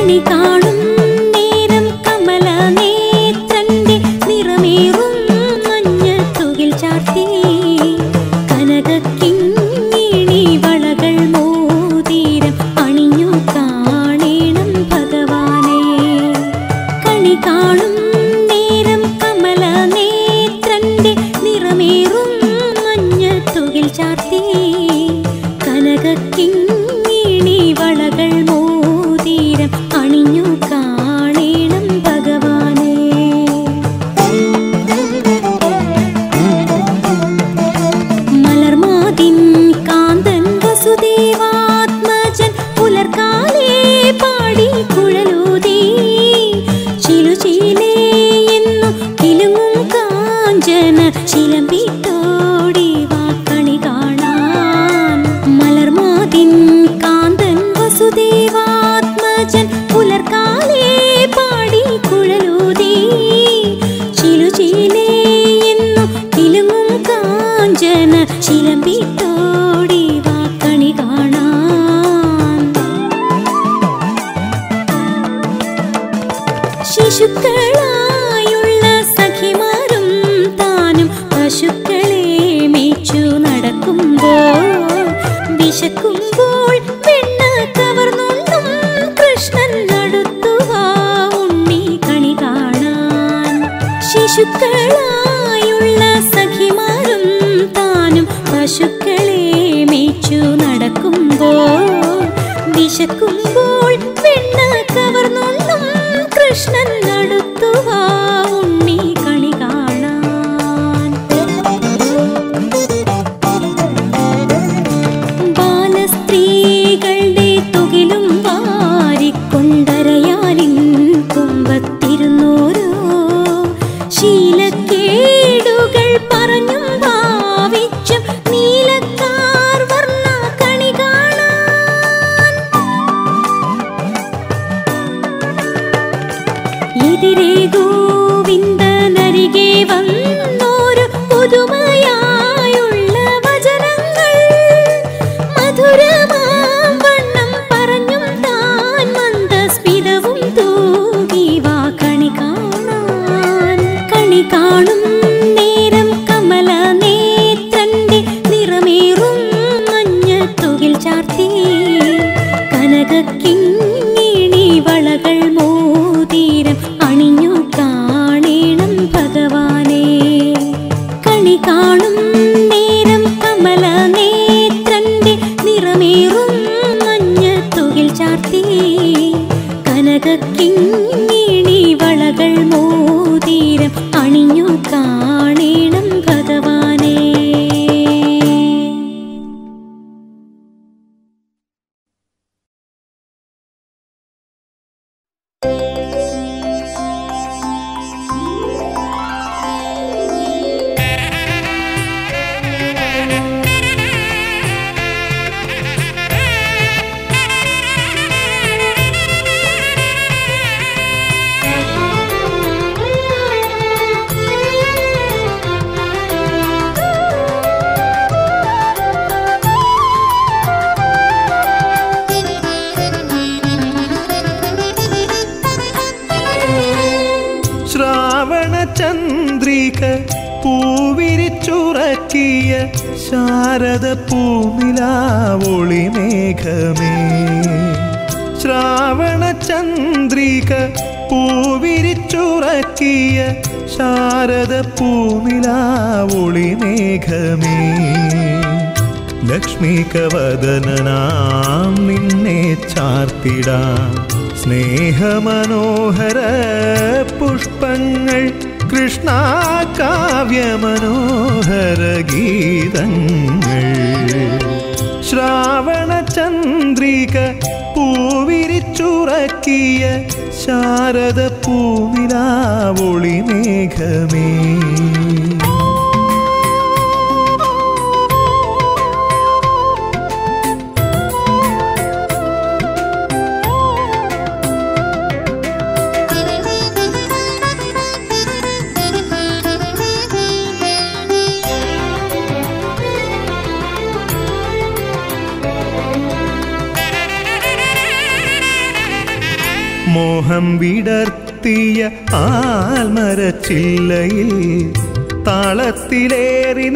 കണി കാണും നേരം കമല നേത്രന്റെ നിറമേറും മഞ്ഞത്തുകിൽ ചാർത്തി കനകക്കിങ്ങിണി വളകൾ മോതിരം അണിഞ്ഞു കാണേണം ഭഗവാനെ കണി കാണും നേരം കമല നേത്രന്റെ നിറമേറും മഞ്ഞത്തുകിൽ ചാർത്തി കനകക്കിങ്ങിണി വളകൾ മോതിരം അണിഞ്ഞു കാണേണം ഭഗവാനെ മലർമാതിൻ കാന്തൻ വസുദേവാത്മജൻ പുലർക്കാലേ പാടി കുഴലൂതി ചിലുചീലേ എന്നു കിലുങ്ങും കാഞ്ചന ചിലമ്പിട്ടോടി വാക്കണി കാണാൻ മലർമാതിൻ കാന്തൻ വസുദേവാത്മജൻ പുലർക്കാലേ പാടി കുഴലൂതി ചിലുചീലേ എന്നു കിലുങ്ങും കാഞ്ചന ചിലമ്പിട്ടോടി വാക്കണി കാണാൻ ശിശുക്കളായുള്ള സഖിമാരും താനും പശുക്കളെ മേച്ചു നടക്കുമ്പോൾ വിശക്കുമ്പോൾ വെണ്ണ കവർന്നുണ്ടും കൃഷ്ണൻ അടുത്തുവാ ഉണ്ണി കണി കാണാൻ ശിശുക്കളായുള്ള സഖിമാരും താനും പശുക്കളെ മേച്ചു നടക്കുമ്പോൾ വിശക്കുമ്പോൾ വെണ്ണ കവർന്നുണ്ടും കൃഷ്ണൻ അടുത്തുവാ ഉണ്ണി കണി കാണാൻ ബാലസ്ത്രീകളുടെ തുകിലും വാരിക്കൊണ്ടരയാലിൻ കുമ്പത്തിരുന്നോരോ ശീലക്കേടുകൾ പറഞ്ഞും ഭാവിച്ചും നീലക്കാർ വർണ്ണ കണി കാണാൻ എതിരെ ഗോവിന്ദനരികെ വന്നോരു പുതുമയായുള്ള വചനങ്ങൾ മധുരമാം വണ്ണം പറഞ്ഞും താൻ മന്ദസ്മിതവും തൂകി വാ കണി കാണാൻ കണി കാണും നേരം കമല നേത്രന്റെ നിറമേറും മഞ്ഞത്തുകിൽ ചാർത്തി കനകക്കിങ്ങിണി വളകൾ മോതിരം അണിഞ്ഞു കാണേണം ഭഗവാനെ കണി കാണും നേരം കമല നേത്രന്റെ നിറമേറും മഞ്ഞത്തുകിൽ ചാർത്തി കനകക്കിങ്ങിണി വളകൾ മോതിരം അണിഞ്ഞു കാണേണം ഭഗവാനെ ശ്രാവണചന്ദ്രിക പൂവിരിച്ചുറക്കിയ ശാരദ പൂമിലാവൊളി മേഘമേ ശ്രാവണചന്ദ്രിക പൂവിരിച്ചുറക്കിയ ശാരദ പൂമിലാവൊളി മേഘമേ ലക്ഷ്മികവദനാം നിന്നെ ചാർത്തിടാം സ്നേഹമനോഹര പുഷ്പങ്ങൾ കൃഷ്ണ കാവ്യമനോഹര ഗീതങ്ങൾ ശ്രാവണ ചന്ദ്രിക പൂവിരിച്ചുറക്കിയ ശാരദ പൂവിലാവൊളി മേഘമേ മോഹം വിടർത്തിയ ആൽമരച്ചില്ലയിൽ താളത്തിലേറി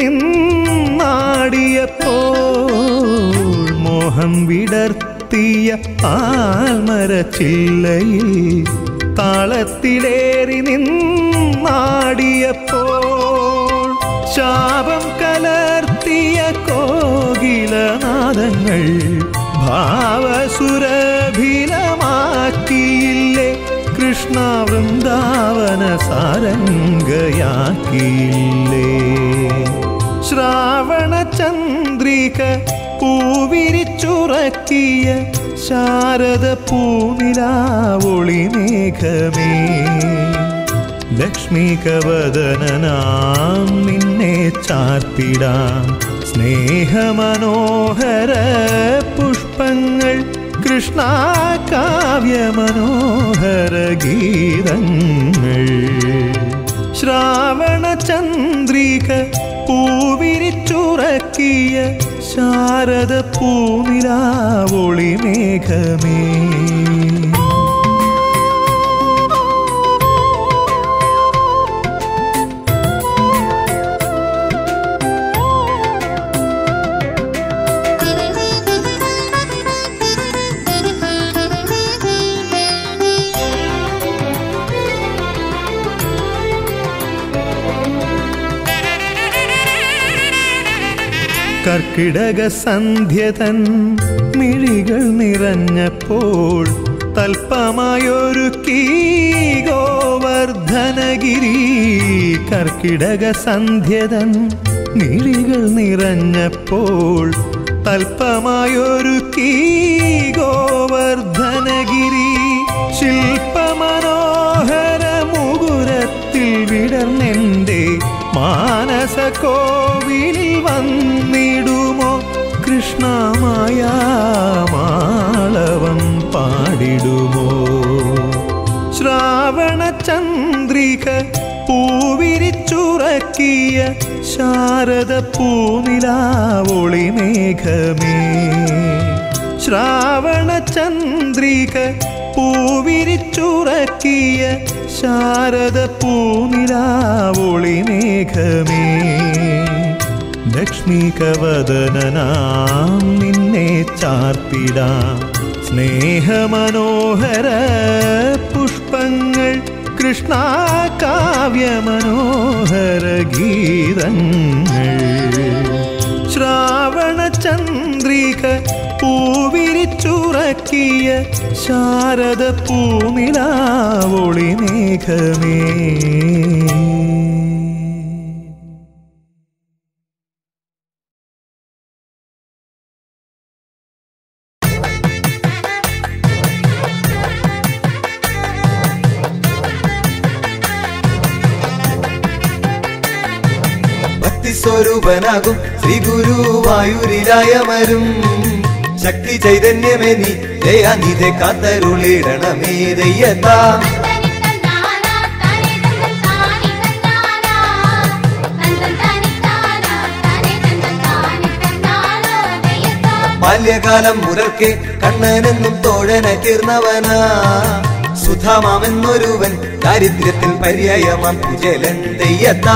നിന്നാടിയപ്പോൾ മോഹം വിടർത്തിയ ആൽമരച്ചില്ലയിൽ താളത്തിലേറി നിന്നാടിയപ്പോൾ ശാപം കലർത്തിയ കോകിലനാദങ്ങൾ ഭാവസുരഭിലമാക്കിയില്ലേ കൃഷ്ണ വൃന്ദാവന സാരംഗയാക്കിയില്ലേ ശ്രാവണ ചന്ദ്രിക പൂവിരിച്ചുറക്കിയ ശാരദ പൂനിലാവൊളി മേഘമേ ലക്ഷ്മികവദനാം നിന്നെ ചാർത്തിടാം സ്നേഹമനോഹര പുഷ്പങ്ങൾ കൃഷ്ണ കാവ്യമനോഹര ഗീതങ്ങൾ ശ്രാവണ ചന്ദ്രിക പൂവിരിച്ചുറക്കിയ ശാരദ പൂനിലാവൊളി മേഘമേ കർക്കിടക സന്ധ്യതൻ മിഴികൾ നിറഞ്ഞപ്പോൾ തൽപ്പമായൊരുക്കി ഗോവർദ്ധനഗിരി കർക്കിടക സന്ധ്യതൻ മിഴികൾ നിറഞ്ഞപ്പോൾ തൽപ്പമായൊരുക്കി ഗോവർദ്ധനഗിരി ശില്പമനോഹര മുകുരത്തിൽ വിടർന്നെൻ്റെ മാനസ കോവിലിൽ വന്നിടുമോ കൃഷ്ണമായ മാളവം പാടിടുമോ ശ്രാവണ ചന്ദ്രിക പൂവിരിച്ചുറക്കിയ ശാരദ പൂനിലാവൊളി മേഘമേ ശ്രാവണ ചന്ദ്രിക പൂവിരിച്ചുറക്കിയ ശാരദ പൂനിലാവൊളി മേഘമേ ലക്ഷ്മികവദനാം നിന്നെ ചാർത്തിടാം സ്നേഹമനോഹര പുഷ്പങ്ങൾ കൃഷ്ണ കാവ്യമനോഹര ഗീതങ്ങൾ ശ്രാവണ ചന്ദ്രിക പൂവിരിച്ചുറക്കിയ ശാരദ പൂനിലാവൊളി മേഘമേ ഭക്തിസ്വരൂപനാകും ശ്രീ ഗുരുവായൂരിലായമരും ശക്തി ചൈതന്യമേ നീ ദയാനിധെ കാത്തരുളിടണമേ ദയ്യത്താ ബാല്യകാലം മുതൽക്കേ കണ്ണനെന്നും തോഴനെ തീർന്നവനാ സുധാമാമെന്നൊരുവൻ ദാരിദ്ര്യത്തിൽ പര്യായമാം കുചലൻ ദയ്യത്താ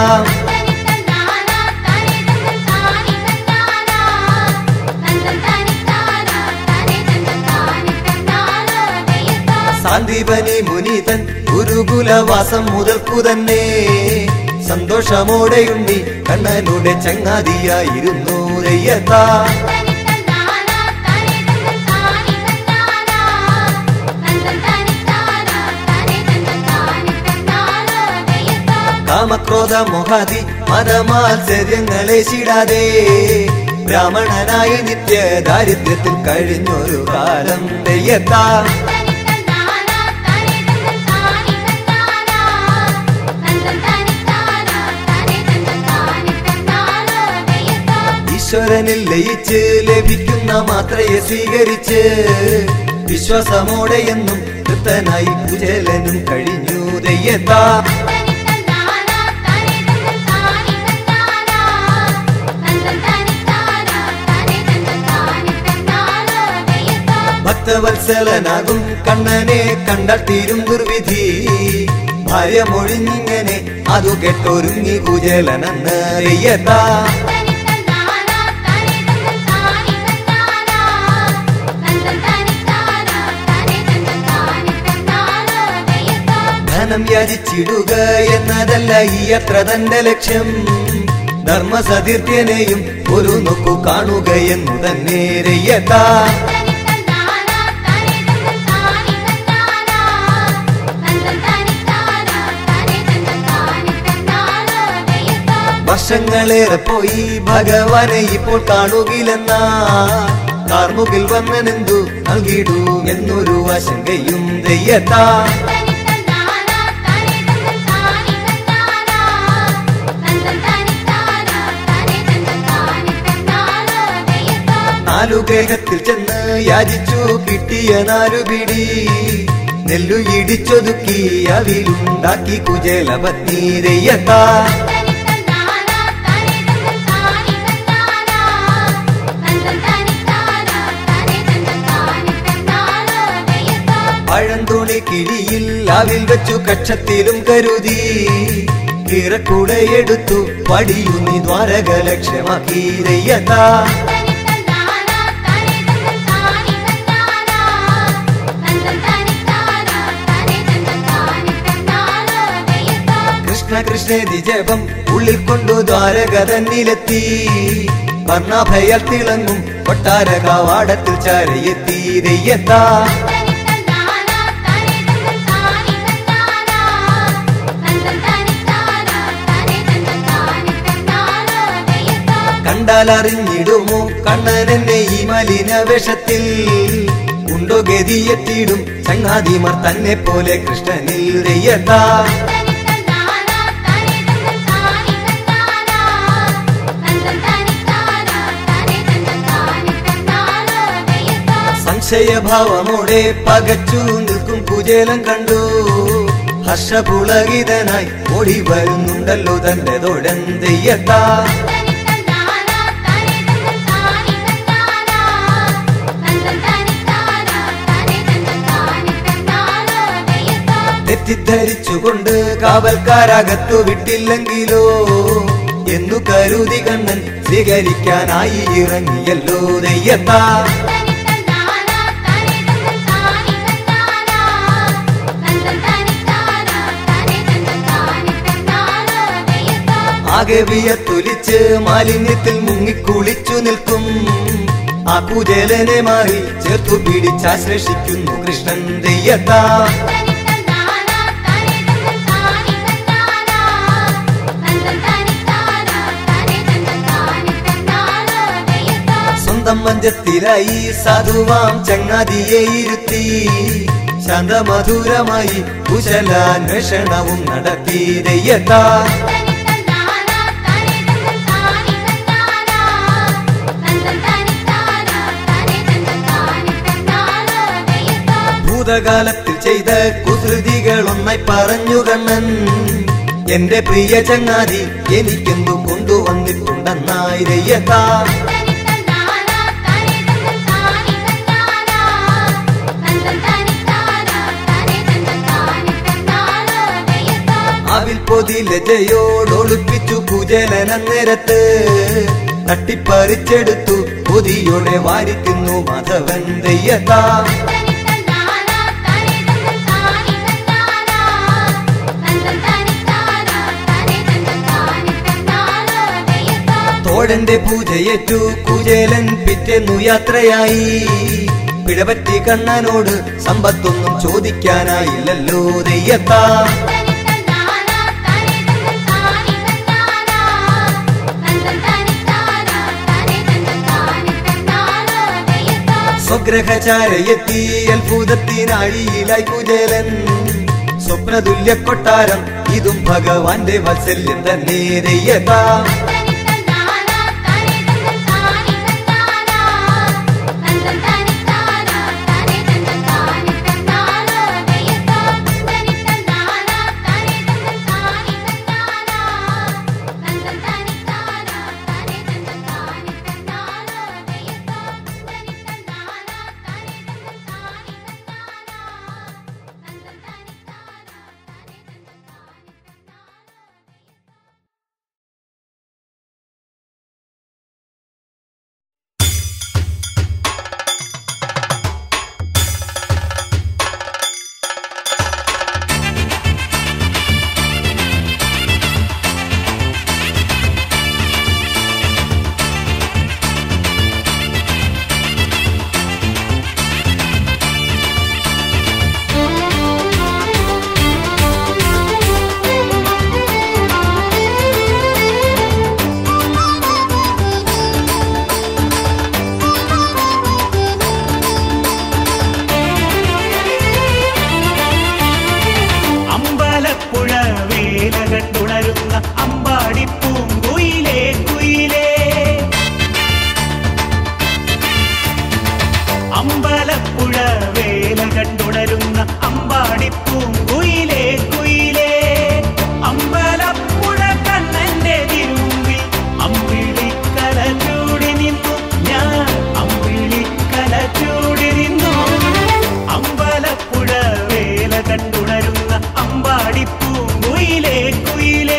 സാന്ദീപനി മുനീതൻ ഗുരുകുലവാസം മുതൽക്കു തന്നെ സന്തോഷമോടെയുണ്ണി കണ്ണനുടെ ചങ്ങാതിയായിരുന്നു ദയ്യത്താ കാമക്രോധ മോഹാദി മതമാത്സര്യങ്ങളെ ശിടാതെ ബ്രാഹ്മണനായി നിത്യ ദാരിദ്ര്യത്തിൽ കഴിഞ്ഞൊരു കാലം ദയ്യത്താ ഈശ്വരനിൽ ലയിച്ച് ലഭിക്കുന്ന മാത്രയെ സ്വീകരിച്ച് വിശ്വാസമോടെ എന്നും തൃപ്തനായി കുചേലനും കഴിഞ്ഞു ദയ്യത്താ ഭക്തവത്സലനാകും കണ്ണനെ കണ്ടാൽ തീരും ദുർവിധി ഭാര്യ മൊഴിഞ്ഞിങ്ങനെ അതു കെട്ടൊരുങ്ങി കുചേലനെന്ന് തെയ്യത്താ ധനം യാചിച്ചിടുക എന്നതല്ല ഈ അത്ര തന്റെ ലക്ഷ്യം ധർമ്മസതീർത്ഥ്യനെയും ഒരു നോക്കു കാണുക എന്നു തന്നെ രയ്യത്താ വർഷങ്ങളേറെ പോയി ഭഗവാനെ ഇപ്പോൾ കാണുകില്ലെന്ന കാർമുകിൽ വന്നനെന്തു നൽകിടൂ എന്നൊരു ആശങ്കയും ദയ്യത്താ നാലു ഗ്രഹത്തിൽ ചെന്ന് യാചിച്ചു കിട്ടിയ നാലു പിടി നെല്ലു ഇടിച്ചൊതുക്കി അവിലുണ്ടാക്കി കുചേല പത്നീരയ്യത്താ പഴന്തുണി കിഴിയിൽ അവിൽ വെച്ചു കക്ഷത്തിലും കരുതി ഇറക്കൂടെ എടുത്തു പടിയുന്നി ദ്വാരക ലക്ഷ്യമാക്കി രയ്യത്താ കൃഷ്ണ കൃഷ്ണേതി ജപം ഉള്ളിൽ കൊണ്ടു ദ്വാരക തന്നിലെത്തി വർണ്ണഭയൽ തിളങ്ങും കൊട്ടാര കവാടത്തിൽ ചാരയെത്തി രയ്യത്താ കണ്ടാൽ അറിഞ്ഞിടുമോ കണ്ണൻ എന്നെ ഈ മലിന വേഷത്തിൽ ഉണ്ടോ ഗതിയെത്തിയിടും ചങ്ങാതിമാർ തന്നെ പോലെ കൃഷ്ണനിൽ രയ്യത്താ സംശയഭാവമോടെ പകച്ചു നിൽക്കും കുചേലം കണ്ടു ഹർഷപുളകിതനായി ഓടി വരുന്നുണ്ടല്ലോ തന്റെ തൊടൻ തെയ്യത്താ തെറ്റിദ്ധരിച്ചുകൊണ്ട് കാവൽക്കാരകത്തു വിട്ടില്ലെങ്കിലോ എന്നു കരുതി കണ്ണൻ സ്വീകരിക്കാനായി ഇറങ്ങിയല്ലോ ദയ്യത്താ ആകെ വിയത്തൊലിച്ച് മാലിന്യത്തിൽ മുങ്ങിക്കുളിച്ചു നിൽക്കും ആ കുചേലനെ മാറി ചേർത്തു പിടിച്ചാശ്ലേഷിക്കുന്നു കൃഷ്ണൻ ദയ്യത്താ സ്വന്തം മഞ്ചത്തിലായി സാധുവാം ചങ്ങാതിയെ ഇരുത്തി ശാന്തമധുരമായി കുശലാന്വേഷണവും നടത്തി ദയ്യത്താ ഭൂതകാലത്തിൽ ചെയ്ത കുസൃതികൾ ഒന്നായി പറഞ്ഞു കണ്ണൻ എന്റെ പ്രിയ ചങ്ങാതി എനിക്കെന്തു കൊണ്ടുവന്നിട്ടുണ്ടെന്നായി രയ്യത്താ അവിൽ പൊതി ലജയോടൊളിപ്പിച്ചു കുചേലന നേരത്ത് തട്ടിപ്പറിച്ചെടുത്തു പൊതിയോടെ വാരിക്കുന്നു മാധവൻ ദയ്യത്താ തോഴന്റെ പൂജയേറ്റു കുചേലൻ പിറ്റെന്നു യാത്രയായി പിഴപറ്റി കണ്ണനോട് സമ്പത്തൊന്നും ചോദിക്കാനായില്ലല്ലോ ദയ്യത്താ സ്വഗ്രഹചാരയെത്തി അത്ഭുതത്തിനാഴിയിലായി കുചേലൻ സ്വപ്നതുല്യ കൊട്ടാരം ഇതും ഭഗവാന്റെ വാത്സല്യം തന്നെ ദയ്യത്താ ാന അമ്പലപ്പുഴ വേല കണ്ടുണരുന്ന അമ്പാടിപ്പൂങ്കുയിലേ കുയിലേ അമ്പലപ്പുഴ കണ്ണന്റെ തിരുമ്പിൽ അമ്പിളിക്കല ചൂടി നിന്നു ഞാൻ അമ്പിളിക്കല ചൂടി നിന്നു അമ്പലപ്പുഴ വേല കണ്ടുണരുന്ന അമ്പാടിപ്പൂങ്കുയിലേ കുയിലേ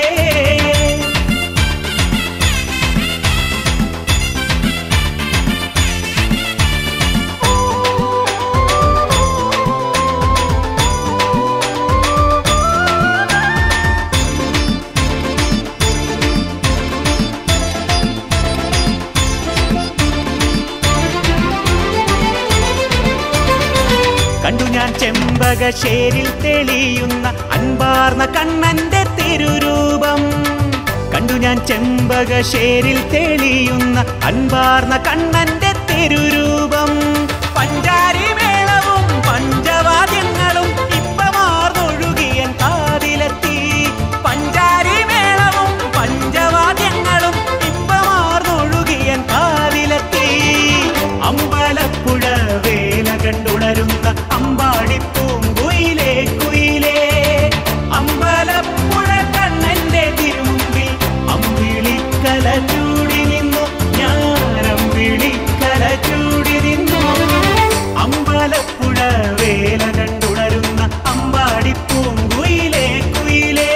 കണ്ടു ഞാൻ ചെമ്പകശ്ശേരിൽ തെളിയുന്ന അൻപാർന്ന കണ്ണന്റെ തിരുരൂപം കണ്ടു ഞാൻ ചെമ്പകശ്ശേരിൽ തെളിയുന്ന അൻപാർന്ന കണ്ണന്റെ തിരുരൂപം പഞ്ചാരി മേളവും പഞ്ചവാദ്യങ്ങളും ഇപ്പമാർന്നൊഴുകിയൻ കാതിലെത്തി പഞ്ചാരി മേളവും പഞ്ചവാദ്യങ്ങളും ഇപ്പമാർന്നൊഴുകിയൻ കാതിലെത്തി അമ്പലപ്പുഴ വേല കണ്ടുണരുന്ന അമ്പാടിപ്പൂങ്കുയിലേ കുയിലേ അമ്പലപ്പുഴ കണ്ണന്റെ തിരുമുമ്പിൽ അമ്പിളിക്കല ചൂടി നിന്നു ഞാൻ അമ്പിളിക്കല ചൂടി നിന്നു അമ്പലപ്പുഴ വേല കണ്ടുണരുന്ന അമ്പാടിപ്പൂങ്കുയിലേ കുയിലേ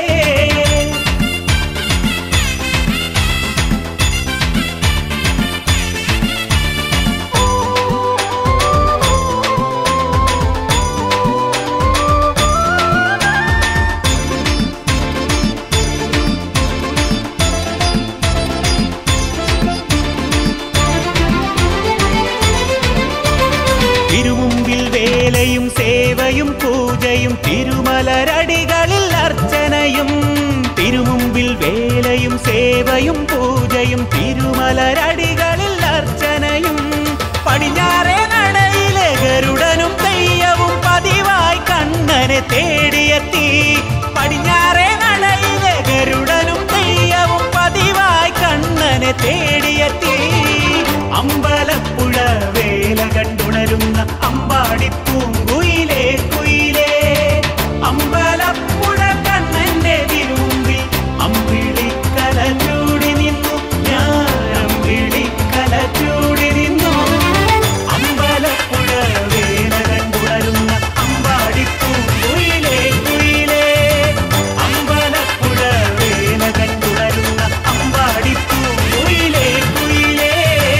തിരുമുമ്പിൽ വേലയും സേവയും പൂജയും തിരുമലരടികളിൽ അർച്ചനയും തിരുമുമ്പിൽ വേലയും സേവയും പൂജയും തിരുമലരടികളിൽ അർച്ചനയും പടിഞ്ഞാറേ നടയിലെ ഗരുഡനും തെയ്യവും പതിവായി കണ്ണനെ തേടിയെത്തി പടിഞ്ഞാറേ നടയിലെ ഗരുഡനും തെയ്യവും പതിവായി കണ്ണനെ തേടിയെത്തി അമ്പലപ്പുഴ വേല കണ്ടുണരുന്ന അമ്പാടിപ്പൂങ്കുയിലേ കുയിലേ അമ്പലപ്പുഴ കണ്ണന്റെ തിരുമ്പിൽ അമ്പിളിക്കല ചൂടി നിന്നു ഞാൻ അമ്പിളിക്കല ചൂടി നിന്നു അമ്പലപ്പുഴ വേല കണ്ടുണരുന്ന അമ്പാടിപ്പൂങ്കുയിലേ കുയിലേ അമ്പലപ്പുഴ വേല കണ്ടുണരുന്ന അമ്പാടിപ്പൂങ്കുയിലേ കുയിലേ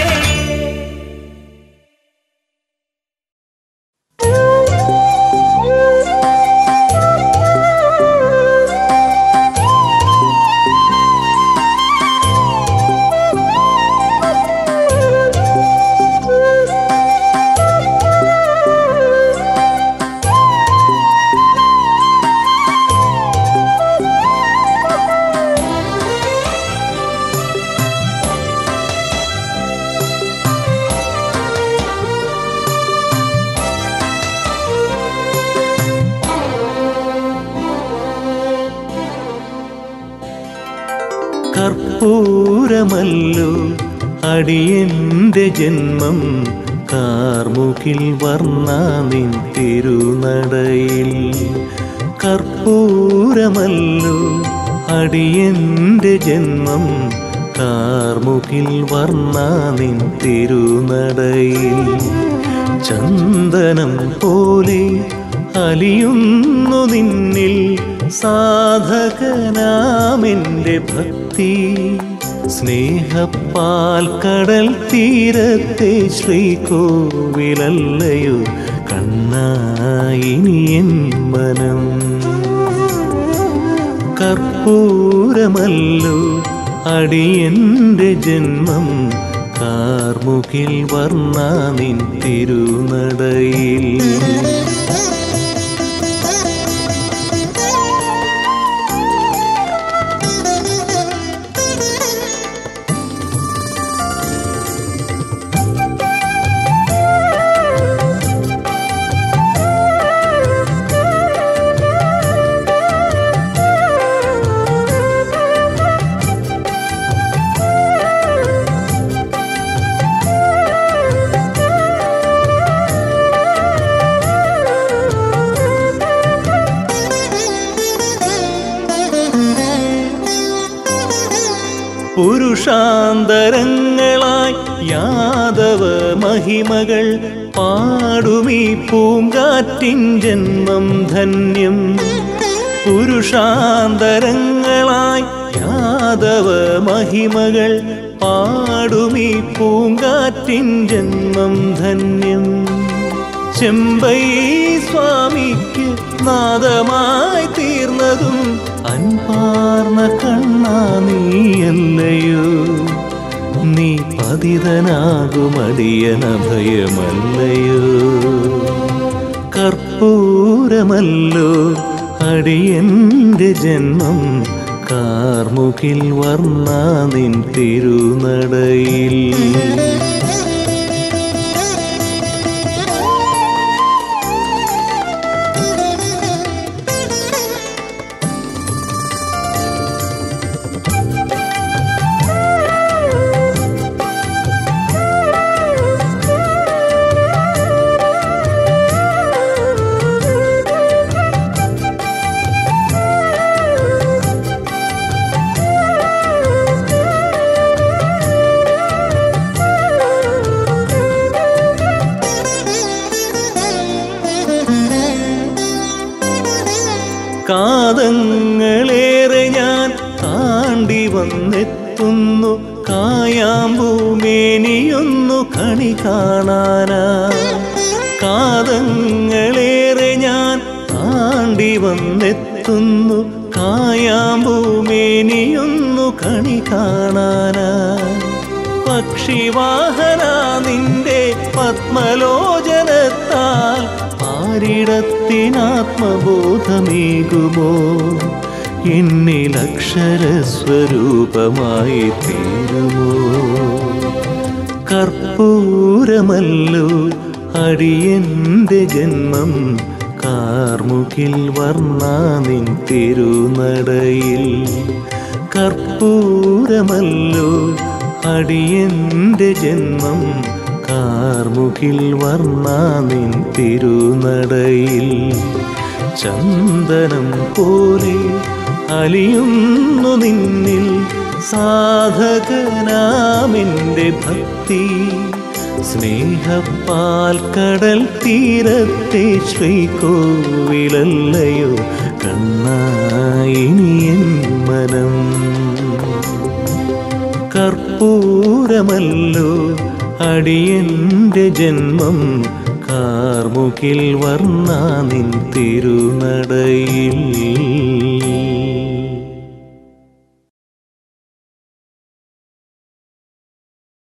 കർപ്പൂരമല്ലോ അടിയന്റെ ജന്മം കാർമുകിൽ വർണ്ണ നിൻ തിരുനടയിൽ കർപ്പൂരമല്ലോ അടിയന്റെ ജന്മം കാർമുകിൽ വർണ്ണ നിൻ തിരുനടയിൽ ചന്ദനം പോലെ അലിയുന്നു നിന്നിൽ സാധകനാമെൻ്റെ ഭക്തി സ്നേഹപ്പാൽ കടൽ തീരത്തെ ശ്രീകോവിലല്ലയോ കണ്ണായിനിയൻ മനം കർപ്പൂരമല്ലോ അടിയന്റെ ജന്മം കാർമുകിൽ വർണ്ണ നിൻ തിരുനടയിൽ പുരുഷാന്തരങ്ങളായി യാദവ മഹിമകൾ പാടുമീ പൂങ്കാറ്റിൻ ജന്മം ധന്യം പുരുഷാന്തരങ്ങളായി യാദവ മഹിമകൾ പാടുമീ പൂങ്കാറ്റിൻ ജന്മം ധന്യം ചെമ്പൈ സ്വാമിക്ക് നാദമായി തീർന്നതും അൻപാർന്ന കണ്ണാ നീയല്ലയോ നീ പതിതനാകുമടിയന ഭയമല്ലയോ കർപ്പൂരമല്ലോ അടിയന്റെ ജന്മം കാർമുകിൽ വർണ്ണ നിൻ തിരുനടയിൽ കാതങ്ങളേറെ ഞാൻ താണ്ടി വന്നെത്തുന്നു കായാമ്പൂമേനിയൊന്നു കണി കാണാനാ കാതങ്ങളേറെ ഞാൻ താണ്ടി വന്നെത്തുന്നു കായാമ്പൂമേനിയൊന്നു കണി കാണാനാ പക്ഷിവാഹന നിന്റെ പത്മലോചനത്താൽ ആരിടത്തിനാത്മബോധമേകുമോ എന്നിലക്ഷരസ്വരൂപമായി തീരുമോ കർപ്പൂരമല്ലോ അടിയന്റെ ജന്മം കാർമുകിൽ വർണ്ണ നിൻ തിരുനടയിൽ കർപ്പൂരമല്ലോ അടിയന്റെ ജന്മം കാർമുകിൽ വർണ്ണ നിൻ തിരുനടയിൽ ചന്ദനം പോലെ അലിയുന്നു നിന്നിൽ സാധകനാമെൻ്റെ ഭക്തി സ്നേഹപ്പാൽ കടൽ തീരത്തെ ശ്രീകോവിലല്ലയോ കണ്ണായിനിയൻ മനം കർപ്പൂരമല്ലോ അടിയന്റെ ജന്മം കാർമുകിൽ വർണ്ണ നിൻ തിരുനടയിൽ